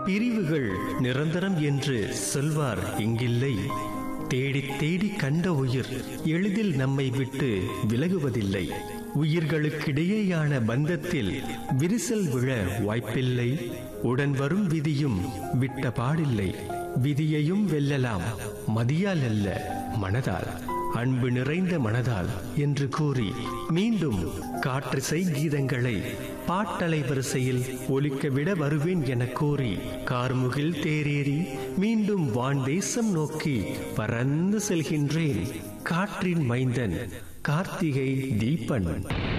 பிரிவுகள் நிரந்தரம் என்று சொல்வார் இங்கில்லை தேடித் தேடி கண்ட உயிர் எளிதில் நம்மை விட்டு விலகுவதில்லை உயிர்களுக்கிடையேயான பந்தத்தில் விரிசல் விழ வாய்ப்பில்லை உடன் வரும் விதியும் விட்ட பாடில்லை விதியையும் வெல்லலாம் மதியால் அல்ல மனதால் அன்பு நிறைந்த மனதால் என்று கூறி மீண்டும் காற்றிசை கீதங்களை பாட்டலை வரிசையில் ஒலிக்க விட வருவேன் என கூறி கார்முகில் தேரேறி மீண்டும் வான் தேசம் நோக்கி பறந்து செல்கின்றேன் காற்றின் மைந்தன் கார்த்திகை தீபன்